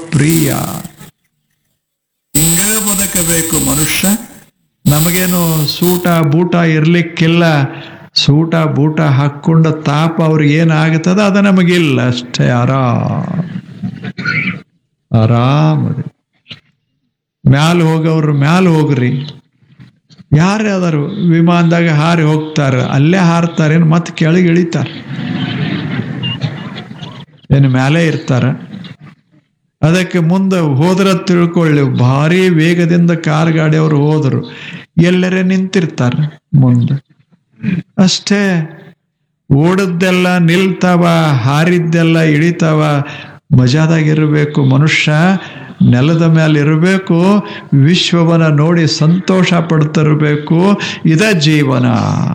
ಪ್ರಿಯ ಹಿಂಗ ಬದುಕಬೇಕು ಮನುಷ್ಯ ನಮಗೇನು ಸೂಟ ಬೂಟ ಇರ್ಲಿಕ್ಕಿಲ್ಲ ಸೂಟ ಬೂಟ ಹಾಕ್ಕೊಂಡ ತಾಪ ಅವ್ರಿಗೆ ಏನಾಗ್ತದ ಅದು ನಮಗಿಲ್ಲ ಅಷ್ಟೇ ಆರಾಮ್ ಆರಾಮರಿ ಮ್ಯಾಲ ಹೋಗವ್ರು ಮ್ಯಾಲ ಹೋಗ್ರಿ ಯಾರೇ ಅದಾರು ವಿಮಾನದಾಗ ಹಾರಿ ಹೋಗ್ತಾರ ಅಲ್ಲೇ ಹಾರ್ತಾರೇನು ಮತ್ತೆ ಕೆಳಗೆ ಇಳಿತಾರ ಏನು ಮ್ಯಾಲೆ ಇರ್ತಾರ ಅದಕ್ಕೆ ಮುಂದೆ ಹೋದ್ರ ತಿಳ್ಕೊಳ್ಳಿ ಭಾರಿ ವೇಗದಿಂದ ಕಾರ್ ಗಾಡಿಯವರು ಹೋದರು ಎಲ್ಲರೇ ನಿಂತಿರ್ತಾರ ಮುಂದೆ ಅಷ್ಟೇ ಓಡದ್ದೆಲ್ಲ ನಿಲ್ತಾವ ಹಾರಿದ್ದೆಲ್ಲ ಇಳಿತಾವ ಮಜಾದಾಗಿರಬೇಕು ಮನುಷ್ಯ ನೆಲದ ಮೇಲೆ ಇರಬೇಕು ವಿಶ್ವವನ್ನ ನೋಡಿ ಸಂತೋಷ ಪಡ್ತಿರ್ಬೇಕು ಇದ ಜೀವನ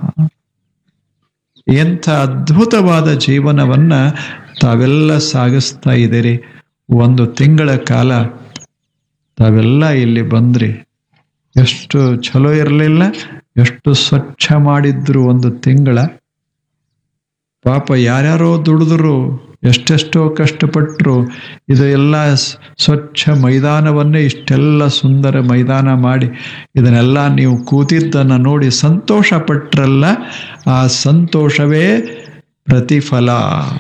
ಎಂಥ ಅದ್ಭುತವಾದ ಜೀವನವನ್ನ ತಾವೆಲ್ಲ ಸಾಗಿಸ್ತಾ ಇದ್ದೀರಿ ಒಂದು ತಿಂಗಳ ಕಾಲ ತಾವೆಲ್ಲ ಇಲ್ಲಿ ಬಂದ್ರಿ ಎಷ್ಟು ಚಲೋ ಇರಲಿಲ್ಲ ಎಷ್ಟು ಸ್ವಚ್ಛ ಮಾಡಿದ್ರು ಒಂದು ತಿಂಗಳ ಪಾಪ ಯಾರ್ಯಾರೋ ದುಡಿದ್ರು ಎಷ್ಟೆಷ್ಟೋ ಕಷ್ಟಪಟ್ಟರು ಇದು ಎಲ್ಲ ಸ್- ಸ್ವಚ್ಛ ಮೈದಾನವನ್ನೇ ಇಷ್ಟೆಲ್ಲ ಸುಂದರ ಮೈದಾನ ಮಾಡಿ ಇದನ್ನೆಲ್ಲ ನೀವು ಕೂತಿದ್ದನ್ನು ನೋಡಿ ಸಂತೋಷ ಪಟ್ರಲ್ಲ ಆ ಸಂತೋಷವೇ ಪ್ರತಿಫಲ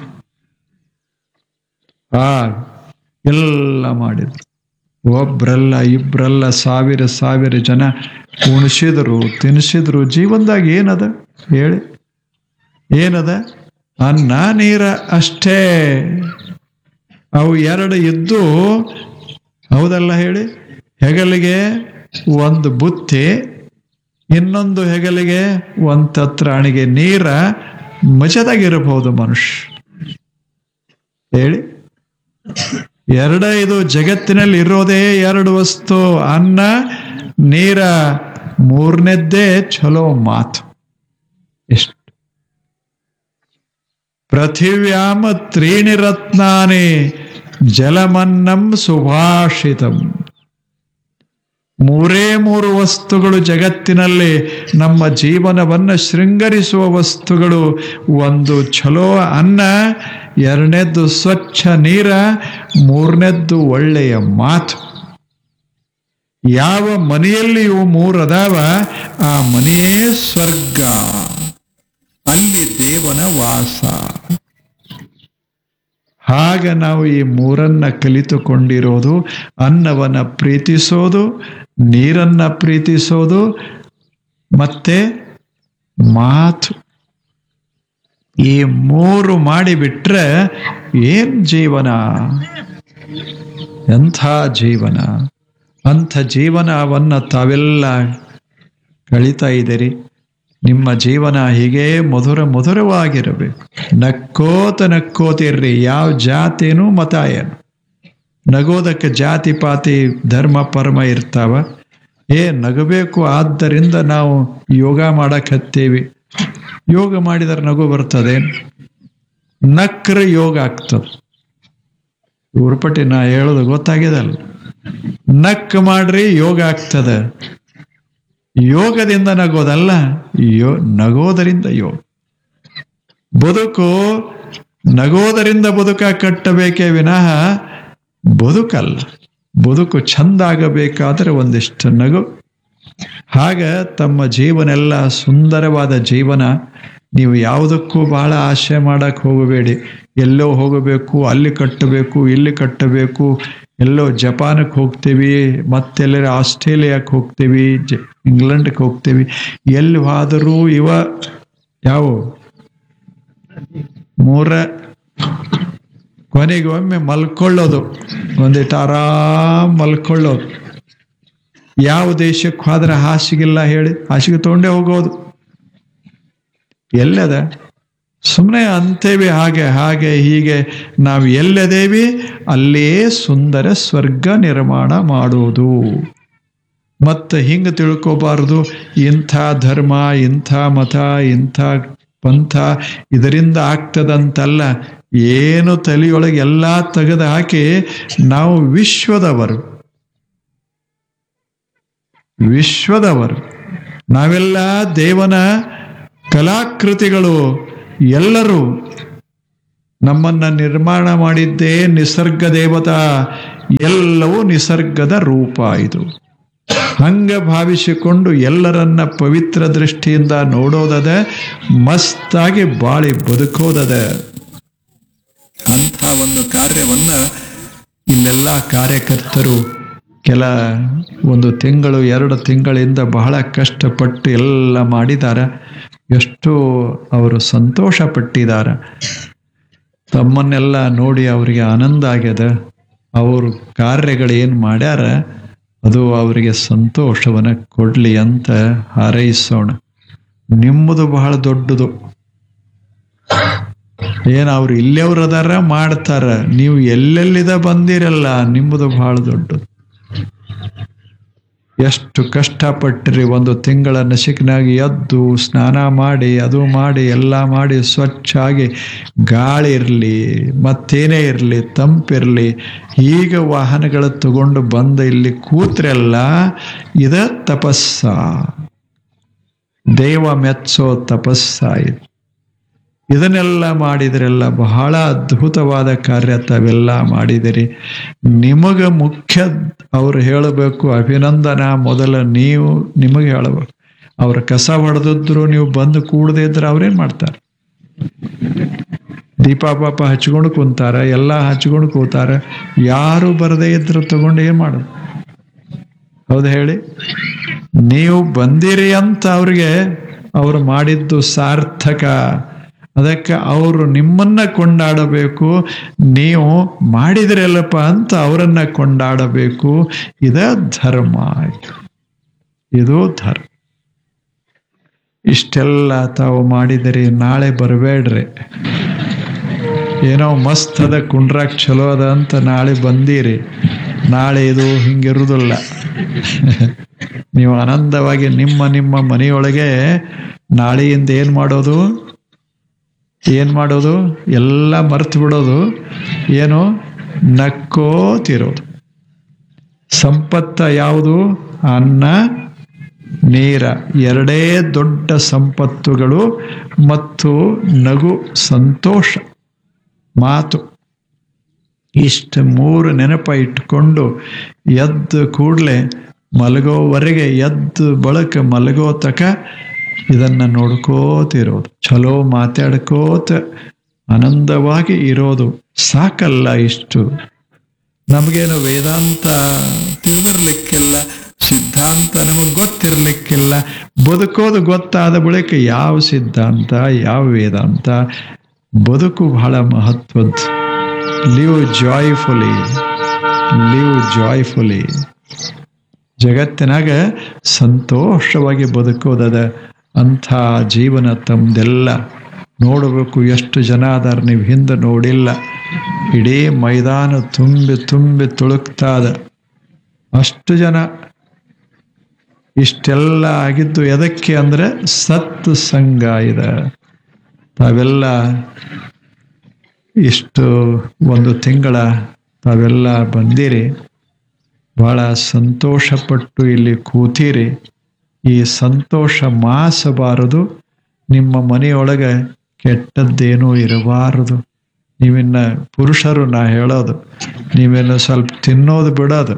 ಆ ಎಲ್ಲ ಮಾಡಿದ್ರು ಒಬ್ರಲ್ಲ ಇಬ್ರಲ್ಲ ಸಾವಿರ ಸಾವಿರ ಜನ ಉಣಿಸಿದ್ರು ತಿನ್ಸಿದ್ರು ಜೀವನದಾಗ ಏನದ ಹೇಳಿ ಏನದ ಅನ್ನ ನೀರ ಅಷ್ಟೇ ಅವು ಎರಡು ಇದ್ದು ಹೌದಲ್ಲ ಹೇಳಿ ಹೆಗಲಿಗೆ ಒಂದು ಬುತ್ತಿ ಇನ್ನೊಂದು ಹೆಗಲಿಗೆ ಒಂದು ತತ್ರಾಣಿಗೆ ನೀರ ಮಜದಾಗಿರಬಹುದು ಮನುಷ್ಯ ಹೇಳಿ ಎರಡ ಇದು ಜಗತ್ತಿನಲ್ಲಿ ಇರೋದೇ ಎರಡು ವಸ್ತು ಅನ್ನ ನೀರ ಮೂರನೇದ್ದೇ ಚಲೋ ಮಾತು ಎಷ್ಟು ಪೃಥಿವ್ಯಾಮ ತ್ರೀಣಿ ರತ್ನಾನಿ ಜಲಮನ್ನಂ ಸುಭಾಷಿತಂ ಮೂರೇ ಮೂರು ವಸ್ತುಗಳು ಜಗತ್ತಿನಲ್ಲಿ ನಮ್ಮ ಜೀವನವನ್ನು ಶೃಂಗರಿಸುವ ವಸ್ತುಗಳು ಒಂದು ಚಲೋ ಅನ್ನ ಎರಡನೇದ್ದು ಸ್ವಚ್ಛ ನೀರ ಮೂರನೇದ್ದು ಒಳ್ಳೆಯ ಮಾತು ಯಾವ ಮನೆಯಲ್ಲಿ ಇವು ಮೂರು ಅದಾವ ಆ ಮನೆಯೇ ಸ್ವರ್ಗ ಅಲ್ಲಿ ದೇವನ ವಾಸ ಹಾಗ ನಾವು ಈ ಮೂರನ್ನ ಕಲಿತುಕೊಂಡಿರೋದು ಅನ್ನವನ್ನ ಪ್ರೀತಿಸೋದು ನೀರನ್ನ ಪ್ರೀತಿಸೋದು ಮತ್ತೆ ಮಾತು ಈ ಮೂರು ಮಾಡಿಬಿಟ್ರೆ ಏನ್ ಜೀವನ ಎಂಥ ಜೀವನ ಅಂಥ ಜೀವನವನ್ನ ತಾವೆಲ್ಲ ಕಳೀತಾ ಇದ್ದೀರಿ ನಿಮ್ಮ ಜೀವನ ಹೀಗೆ ಮಧುರ ಮಧುರವಾಗಿರಬೇಕು ನಕ್ಕೋತ ನಕ್ಕೋತಿರ್ರಿ ಯಾವ ಜಾತಿನೂ ಮತ ಏನು ನಗೋದಕ್ಕೆ ಜಾತಿ ಪಾತಿ ಧರ್ಮ ಪರಮ ಇರ್ತಾವ ಏ ನಗಬೇಕು ಆದ್ದರಿಂದ ನಾವು ಯೋಗ ಮಾಡಕ್ ಹತ್ತೀವಿ ಯೋಗ ಮಾಡಿದರೆ ನಗು ಬರ್ತದೆ ನಕ್ರ ಯೋಗ ಆಗ್ತದೆ ಉರುಪಟ್ಟಿ ನಾ ಹೇಳೋದು ಗೊತ್ತಾಗ್ಯದಲ್ಲ ನಕ್ ಮಾಡ್ರಿ ಯೋಗ ಆಗ್ತದೆ ಯೋಗದಿಂದ ನಗೋದಲ್ಲ ಯೋ ನಗೋದರಿಂದ ಯೋಗ ಬದುಕು ನಗೋದರಿಂದ ಬದುಕ ಕಟ್ಟಬೇಕೇ ವಿನಃ ಬದುಕಲ್ಲ ಬದುಕು ಚಂದ ಆಗಬೇಕಾದ್ರೆ ಒಂದಿಷ್ಟು ನಗು ಹಾಗ ತಮ್ಮ ಜೀವನೆಲ್ಲ ಸುಂದರವಾದ ಜೀವನ ನೀವು ಯಾವುದಕ್ಕೂ ಬಹಳ ಆಶೆ ಮಾಡಕ್ ಹೋಗಬೇಡಿ ಎಲ್ಲೋ ಹೋಗಬೇಕು ಅಲ್ಲಿ ಕಟ್ಟಬೇಕು ಇಲ್ಲಿ ಕಟ್ಟಬೇಕು ಎಲ್ಲೋ ಜಪಾನಕ್ಕೆ ಹೋಗ್ತೀವಿ ಮತ್ತೆಲ್ಲರ ಆಸ್ಟ್ರೇಲಿಯಾಕ್ಕೆ ಹೋಗ್ತೀವಿ ಜ ಇಂಗ್ಲೆಂಡ್ಗೆ ಹೋಗ್ತೀವಿ ಎಲ್ಲಿ ಹೋದರೂ ಇವ ಯಾವ ಮೂರ ಕೊನೆಗೆ ಒಮ್ಮೆ ಮಲ್ಕೊಳ್ಳೋದು ಒಂದಿಟ್ಟು ಆರಾಮ್ ಮಲ್ಕೊಳ್ಳೋದು ಯಾವ ದೇಶಕ್ಕೆ ಹೋದ್ರೆ ಹಾಸಿಗಿಲ್ಲ ಹೇಳಿ ಹಾಸಿಗೆ ತಗೊಂಡೇ ಹೋಗೋದು ಎಲ್ಲದ ಸುಮ್ಮನೆ ಅಂತೇವಿ ಹಾಗೆ ಹಾಗೆ ಹೀಗೆ ನಾವು ಎಲ್ಲದೇವಿ ಅಲ್ಲೇ ಸುಂದರ ಸ್ವರ್ಗ ನಿರ್ಮಾಣ ಮಾಡುವುದು ಮತ್ತೆ ಹಿಂಗೆ ತಿಳ್ಕೋಬಾರ್ದು ಇಂಥ ಧರ್ಮ ಇಂಥ ಮತ ಇಂಥ ಪಂಥ ಇದರಿಂದ ಆಗ್ತದಂತಲ್ಲ ಏನು ತಲೆಯೊಳಗೆ ಎಲ್ಲ ತೆಗೆದು ಹಾಕಿ ನಾವು ವಿಶ್ವದವರು ವಿಶ್ವದವರು ನಾವೆಲ್ಲ ದೇವನ ಕಲಾಕೃತಿಗಳು ಎಲ್ಲರೂ ನಮ್ಮನ್ನ ನಿರ್ಮಾಣ ಮಾಡಿದ್ದೇ ನಿಸರ್ಗ ದೇವತಾ ಎಲ್ಲವೂ ನಿಸರ್ಗದ ರೂಪ ಇದು ಹಂಗ ಭಾವಿಸಿಕೊಂಡು ಎಲ್ಲರನ್ನ ಪವಿತ್ರ ದೃಷ್ಟಿಯಿಂದ ನೋಡೋದದ ಮಸ್ತಾಗಿ ಬಾಳಿ ಬದುಕೋದದ ಅಂಥ ಒಂದು ಕಾರ್ಯವನ್ನ ಇಲ್ಲೆಲ್ಲ ಕಾರ್ಯಕರ್ತರು ಕೆಲ ಒಂದು ತಿಂಗಳು ಎರಡು ತಿಂಗಳಿಂದ ಬಹಳ ಕಷ್ಟಪಟ್ಟು ಎಲ್ಲ ಮಾಡಿದ್ದಾರೆ ಎಷ್ಟು ಅವರು ಸಂತೋಷ ಪಟ್ಟಿದ್ದಾರೆ ತಮ್ಮನ್ನೆಲ್ಲ ನೋಡಿ ಅವರಿಗೆ ಆನಂದ ಆಗ್ಯದ ಅವರು ಕಾರ್ಯಗಳು ಏನು ಮಾಡ್ಯಾರ ಅದು ಅವರಿಗೆ ಸಂತೋಷವನ್ನ ಕೊಡ್ಲಿ ಅಂತ ಹಾರೈಸೋಣ ನಿಮ್ಮದು ಬಹಳ ದೊಡ್ಡದು ಏನ್ ಅವ್ರು ಇಲ್ಲೆವ್ರು ಅದಾರ ಮಾಡ್ತಾರ ನೀವು ಎಲ್ಲೆಲ್ಲಿದ ಬಂದಿರಲ್ಲ ನಿಮ್ಮದು ಬಹಳ ದೊಡ್ಡದು ಎಷ್ಟು ಕಷ್ಟಪಟ್ಟಿರಿ ಒಂದು ತಿಂಗಳ ನಸಿಕಿನಾಗಿ ಎದ್ದು ಸ್ನಾನ ಮಾಡಿ ಅದು ಮಾಡಿ ಎಲ್ಲ ಮಾಡಿ ಸ್ವಚ್ಛಾಗಿ ಗಾಳಿ ಇರಲಿ ಮತ್ತೇನೇ ಇರಲಿ ತಂಪಿರಲಿ ಈಗ ವಾಹನಗಳು ತಗೊಂಡು ಬಂದು ಇಲ್ಲಿ ಕೂತ್ರೆಲ್ಲ ಇದ ತಪಸ್ಸ ದೇವ ಮೆಚ್ಚೋ ತಪಸ್ಸ ಇದು ಇದನ್ನೆಲ್ಲ ಮಾಡಿದ್ರೆಲ್ಲ ಬಹಳ ಅದ್ಭುತವಾದ ಕಾರ್ಯ ತಾವೆಲ್ಲ ಮಾಡಿದಿರಿ ನಿಮಗ ಮುಖ್ಯ ಅವ್ರು ಹೇಳಬೇಕು ಅಭಿನಂದನ ಮೊದಲ ನೀವು ನಿಮಗೆ ಹೇಳಬೇಕು ಅವ್ರ ಕಸ ಹೊಡೆದಿದ್ರು ನೀವು ಬಂದು ಕೂಡದೇ ಇದ್ರೆ ಅವ್ರೇನ್ ಮಾಡ್ತಾರೆ ದೀಪ ಪಾಪ ಹಚ್ಕೊಂಡು ಕುಂತಾರ ಎಲ್ಲ ಹಚ್ಕೊಂಡು ಕೂತಾರ ಯಾರು ಬರದೇ ಇದ್ರು ತಗೊಂಡು ಏನ್ ಮಾಡೋದು ಹೌದು ಹೇಳಿ ನೀವು ಬಂದಿರಿ ಅಂತ ಅವ್ರಿಗೆ ಅವ್ರು ಮಾಡಿದ್ದು ಸಾರ್ಥಕ ಅದಕ್ಕೆ ಅವರು ನಿಮ್ಮನ್ನ ಕೊಂಡಾಡಬೇಕು ನೀವು ಮಾಡಿದ್ರಲ್ಲಪ್ಪ ಅಂತ ಅವರನ್ನ ಕೊಂಡಾಡಬೇಕು ಇದ ಧರ್ಮ ಇದು ಧರ್ಮ ಇಷ್ಟೆಲ್ಲ ತಾವು ಮಾಡಿದಿರಿ ನಾಳೆ ಬರಬೇಡ್ರಿ ಏನೋ ಮಸ್ತ್ ಅದ ಕುಂಡ್ರಾಕ್ ಚಲೋ ಅದ ಅಂತ ನಾಳೆ ಬಂದೀರಿ ನಾಳೆ ಇದು ಹಿಂಗಿರುವುದಿಲ್ಲ ನೀವು ಆನಂದವಾಗಿ ನಿಮ್ಮ ನಿಮ್ಮ ಮನೆಯೊಳಗೆ ನಾಳೆಯಿಂದ ಏನ್ ಮಾಡೋದು ಏನ್ ಮಾಡೋದು ಎಲ್ಲ ಮರ್ತು ಬಿಡೋದು ಏನು ನಕ್ಕೋತಿರೋದು ಸಂಪತ್ತ ಯಾವುದು ಅನ್ನ ನೀರ ಎರಡೇ ದೊಡ್ಡ ಸಂಪತ್ತುಗಳು ಮತ್ತು ನಗು ಸಂತೋಷ ಮಾತು ಇಷ್ಟು ಮೂರು ನೆನಪ ಇಟ್ಕೊಂಡು ಎದ್ದು ಕೂಡಲೇ ಮಲಗೋವರೆಗೆ ಎದ್ದು ಬಳಕ ಮಲಗೋ ತಕ ಇದನ್ನ ನೋಡ್ಕೋತಿರೋದು ಚಲೋ ಮಾತಾಡ್ಕೋತ ಆನಂದವಾಗಿ ಇರೋದು ಸಾಕಲ್ಲ ಇಷ್ಟು ನಮಗೇನು ವೇದಾಂತ ತಿಳಿದಿರ್ಲಿಕ್ಕಿಲ್ಲ ಸಿದ್ಧಾಂತ ನಮಗೆ ಗೊತ್ತಿರ್ಲಿಕ್ಕಿಲ್ಲ ಬದುಕೋದು ಗೊತ್ತಾದ ಬಳಿಕ ಯಾವ ಸಿದ್ಧಾಂತ ಯಾವ ವೇದಾಂತ ಬದುಕು ಬಹಳ ಮಹತ್ವದ್ದು ಲಿವ್ ಜಾಯ್ಫುಲಿ ಲಿವ್ ಜಾಯ್ಫುಲಿ ಜಗತ್ತಿನಾಗ ಸಂತೋಷವಾಗಿ ಬದುಕೋದದ ಅಂಥ ಜೀವನ ತಮ್ದೆಲ್ಲ ನೋಡಬೇಕು ಎಷ್ಟು ಜನ ಅದಾರ ನೀವು ಹಿಂದೆ ನೋಡಿಲ್ಲ ಇಡೀ ಮೈದಾನ ತುಂಬಿ ತುಂಬಿ ತುಳುಕ್ತಾದ ಅಷ್ಟು ಜನ ಇಷ್ಟೆಲ್ಲ ಆಗಿದ್ದು ಎದಕ್ಕೆ ಅಂದ್ರೆ ಸತ್ ಸಂಘ ಇದೆ ತಾವೆಲ್ಲ ಇಷ್ಟು ಒಂದು ತಿಂಗಳ ತಾವೆಲ್ಲ ಬಂದಿರಿ ಬಹಳ ಸಂತೋಷಪಟ್ಟು ಇಲ್ಲಿ ಕೂತೀರಿ ಈ ಸಂತೋಷ ಮಾಸಬಾರದು ನಿಮ್ಮ ಮನೆಯೊಳಗೆ ಕೆಟ್ಟದ್ದೇನೂ ಇರಬಾರದು ನೀವಿನ್ನ ಪುರುಷರು ನಾ ಹೇಳೋದು ನೀವಿನ್ನ ಸ್ವಲ್ಪ ತಿನ್ನೋದು ಬಿಡೋದು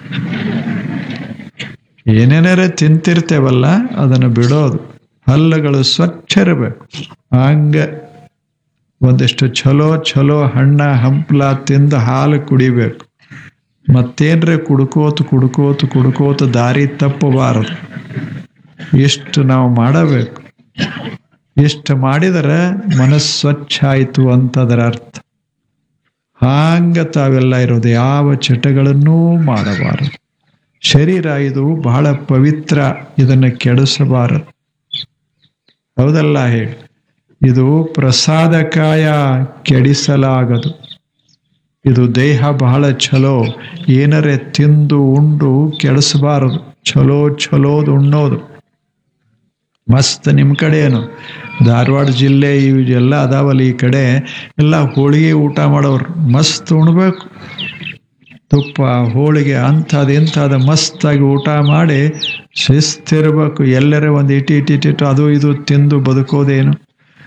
ಏನೇನಾರ ತಿಂತಿರ್ತೇವಲ್ಲ ಅದನ್ನು ಬಿಡೋದು ಹಲ್ಲುಗಳು ಸ್ವಚ್ಛ ಇರಬೇಕು ಹಂಗ ಒಂದಿಷ್ಟು ಚಲೋ ಚಲೋ ಹಣ್ಣ ಹಂಪ್ಲ ತಿಂದು ಹಾಲು ಕುಡಿಬೇಕು ಮತ್ತೇನ್ರೆ ಕುಡ್ಕೋತ ಕುಡ್ಕೋತ ಕುಡ್ಕೋತ ದಾರಿ ತಪ್ಪಬಾರದು ಇಷ್ಟು ನಾವು ಮಾಡಬೇಕು ಇಷ್ಟು ಮಾಡಿದರೆ ಮನಸ್ಸು ಸ್ವಚ್ಛ ಆಯಿತು ಅಂತದರ ಅರ್ಥ ಹಾಂಗ ತಾವೆಲ್ಲ ಇರೋದು ಯಾವ ಚಟಗಳನ್ನೂ ಮಾಡಬಾರದು ಶರೀರ ಇದು ಬಹಳ ಪವಿತ್ರ ಇದನ್ನು ಕೆಡಿಸಬಾರದು ಹೌದಲ್ಲ ಹೇಳಿ ಇದು ಪ್ರಸಾದಕಾಯ ಕೆಡಿಸಲಾಗದು ಇದು ದೇಹ ಬಹಳ ಚಲೋ ಏನರೆ ತಿಂದು ಉಂಡು ಕೆಡಿಸಬಾರದು ಚಲೋ ಚಲೋದು ಉಣ್ಣೋದು ಮಸ್ತ್ ನಿಮ್ಮ ಕಡೆ ಏನು ಧಾರವಾಡ ಜಿಲ್ಲೆ ಇವೆಲ್ಲ ಅದಾವಲ್ಲ ಈ ಕಡೆ ಎಲ್ಲ ಹೋಳಿಗೆ ಊಟ ಮಾಡೋರು ಮಸ್ತ್ ಉಣ್ಬೇಕು ತುಪ್ಪ ಹೋಳಿಗೆ ಅಂಥದ್ದು ಇಂಥದ್ದು ಮಸ್ತಾಗಿ ಊಟ ಮಾಡಿ ಶಿಸ್ತಿರ್ಬೇಕು ಎಲ್ಲರೇ ಒಂದು ಇಟಿ ಇಟಿ ಇಟ್ಟಿಟ್ಟು ಅದು ಇದು ತಿಂದು ಬದುಕೋದೇನು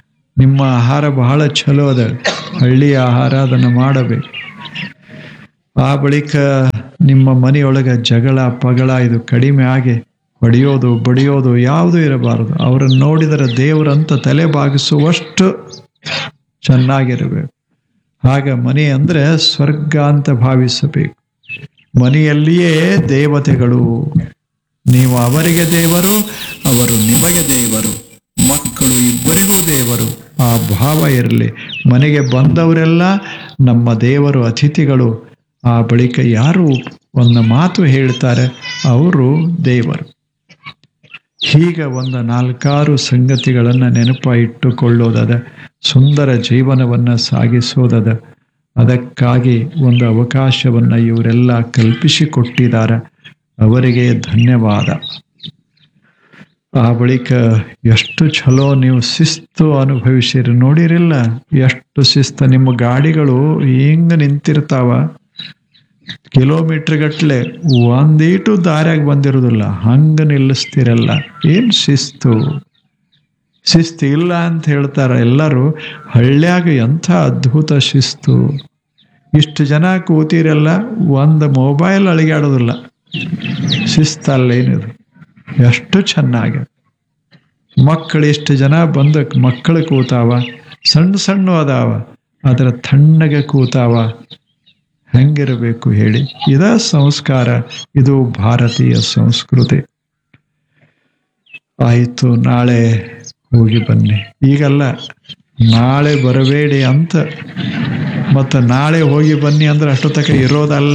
ನಿಮ್ಮ ಆಹಾರ ಬಹಳ ಚಲೋ ಅದ ಹಳ್ಳಿ ಆಹಾರ ಅದನ್ನು ಮಾಡಬೇಕು ಆ ಬಳಿಕ ನಿಮ್ಮ ಮನೆಯೊಳಗೆ ಜಗಳ ಪಗಳ ಇದು ಕಡಿಮೆ ಆಗಿ ಹೊಡೆಯೋದು ಬಡಿಯೋದು ಯಾವುದೂ ಇರಬಾರದು ಅವರನ್ನು ನೋಡಿದರೆ ದೇವರಂತ ತಲೆ ಬಾಗಿಸುವಷ್ಟು ಚೆನ್ನಾಗಿರಬೇಕು ಆಗ ಮನೆ ಅಂದರೆ ಸ್ವರ್ಗ ಅಂತ ಭಾವಿಸಬೇಕು ಮನೆಯಲ್ಲಿಯೇ ದೇವತೆಗಳು ನೀವು ಅವರಿಗೆ ದೇವರು ಅವರು ನಿಮಗೆ ದೇವರು ಮಕ್ಕಳು ಇಬ್ಬರಿಗೂ ದೇವರು ಆ ಭಾವ ಇರಲಿ ಮನೆಗೆ ಬಂದವರೆಲ್ಲ ನಮ್ಮ ದೇವರು ಅತಿಥಿಗಳು ಆ ಬಳಿಕ ಯಾರು ಒಂದು ಮಾತು ಹೇಳ್ತಾರೆ ಅವರು ದೇವರು ಹೀಗೆ ಒಂದು ನಾಲ್ಕಾರು ಸಂಗತಿಗಳನ್ನು ನೆನಪ ಇಟ್ಟುಕೊಳ್ಳೋದದ ಸುಂದರ ಜೀವನವನ್ನು ಸಾಗಿಸೋದದ ಅದಕ್ಕಾಗಿ ಒಂದು ಅವಕಾಶವನ್ನು ಇವರೆಲ್ಲ ಕಲ್ಪಿಸಿಕೊಟ್ಟಿದ್ದಾರೆ ಅವರಿಗೆ ಧನ್ಯವಾದ ಆ ಬಳಿಕ ಎಷ್ಟು ಚಲೋ ನೀವು ಶಿಸ್ತು ಅನುಭವಿಸಿರಿ ನೋಡಿರಿಲ್ಲ ಎಷ್ಟು ಶಿಸ್ತು ನಿಮ್ಮ ಗಾಡಿಗಳು ಹಿಂಗ ನಿಂತಿರ್ತಾವ ಕಿಲೋಮೀಟರ್ ಗಟ್ಲೆ ಒಂದೀಟು ದಾರ್ಯಾಗ ಬಂದಿರೋದಿಲ್ಲ ಹಂಗ ನಿಲ್ಲಿಸ್ತಿರಲ್ಲ ಏನ್ ಶಿಸ್ತು ಶಿಸ್ತು ಇಲ್ಲ ಅಂತ ಹೇಳ್ತಾರ ಎಲ್ಲರೂ ಹಳ್ಳ್ಯಾಗ ಎಂಥ ಅದ್ಭುತ ಶಿಸ್ತು ಇಷ್ಟು ಜನ ಕೂತಿರಲ್ಲ ಒಂದು ಮೊಬೈಲ್ ಅಳಿಗಾಡೋದಿಲ್ಲ ಶಿಸ್ತಲ್ಲೇನಿದು ಎಷ್ಟು ಚೆನ್ನಾಗಿ ಮಕ್ಕಳು ಎಷ್ಟು ಜನ ಬಂದ ಮಕ್ಕಳು ಕೂತಾವ ಸಣ್ಣ ಸಣ್ಣ ಅದಾವ ಅದರ ತಣ್ಣಗೆ ಕೂತಾವ ಹೆಂಗಿರಬೇಕು ಹೇಳಿ ಇದ ಸಂಸ್ಕಾರ ಇದು ಭಾರತೀಯ ಸಂಸ್ಕೃತಿ ಆಯಿತು ನಾಳೆ ಹೋಗಿ ಬನ್ನಿ ಈಗಲ್ಲ ನಾಳೆ ಬರಬೇಡಿ ಅಂತ ಮತ್ತು ನಾಳೆ ಹೋಗಿ ಬನ್ನಿ ಅಂದ್ರೆ ಅಷ್ಟೊತ್ತಕ ಇರೋದಲ್ಲ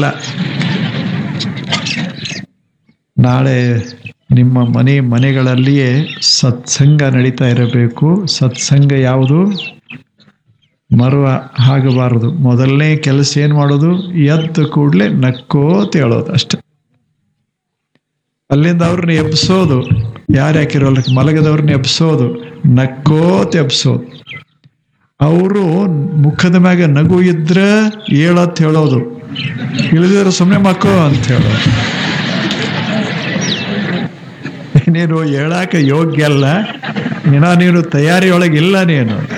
ನಾಳೆ ನಿಮ್ಮ ಮನೆ ಮನೆಗಳಲ್ಲಿಯೇ ಸತ್ಸಂಗ ನಡೀತಾ ಇರಬೇಕು ಸತ್ಸಂಗ ಯಾವುದು ಮರುವ ಆಗಬಾರದು ಮೊದಲನೇ ಕೆಲಸ ಏನು ಮಾಡೋದು ಎದ್ದು ಕೂಡಲೇ ನಕ್ಕೋತ ಹೇಳೋದು ಅಷ್ಟೆ ಅಲ್ಲಿಂದ ಅವ್ರನ್ನ ಎಬ್ಸೋದು ಯಾರು ಯಾಕಿರೋಲ್ಲ ಮಲಗದವ್ರನ್ನ ಎಬ್ಸೋದು ನಕ್ಕೋತ ಎಬ್ಸೋದು ಅವರು ಮುಖದ ಮ್ಯಾಗ ನಗು ಇದ್ರೆ ಹೇಳತ್ ಹೇಳೋದು ಇಳಿದಿದ್ರೆ ಸುಮ್ಮನೆ ಮಕ್ಕೋ ಅಂತ ಹೇಳೋದು ನೀನು ಹೇಳಾಕ ಯೋಗ್ಯ ಅಲ್ಲ ಇನ್ನ ನೀನು ತಯಾರಿಯೊಳಗಿಲ್ಲ ನೀನು